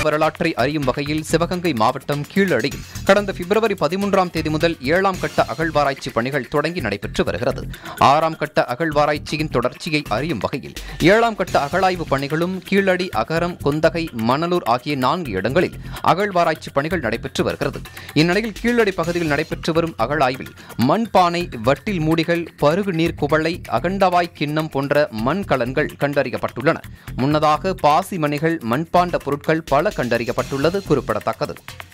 வரலாற்றை அறியும் வகையில் சிவகங்கை மாவட்டம் கீழடியில் கடந்த பிப்ரவரி பதிமூன்றாம் தேதி முதல் ஏழாம் கட்ட அகழ்வாராய்ச்சி பணிகள் தொடங்கி நடைபெற்று வருகிறது ஆறாம் கட்ட அகழ்வாராய்ச்சியின் தொடர்ச்சியை அறியும் வகையில் ஏழாம் கட்ட அகழாய்வு பணிகளும் கீழடி அகரம் கொந்தகை மணலூர் ஆகிய நான்கு இடங்களில் அகழ்வாராய்ச்சி பணிகள் நடைபெற்று வருகிறது இந்நிலையில் கீழடி பகுதியில் நடைபெற்று வரும் அகழாய்வில் மண்பானை வட்டில் மூடிகள் பருகு நீர் குவளை அகண்டவாய் கிண்ணம் போன்ற மண்கலன்கள் கண்டறியப்பட்டுள்ளன முன்னதாக பாசி மணிகள் மண்பாண்ட பொருட்கள் பல கண்டறியப்பட்டுள்ளது குறிப்பிடத்தக்கது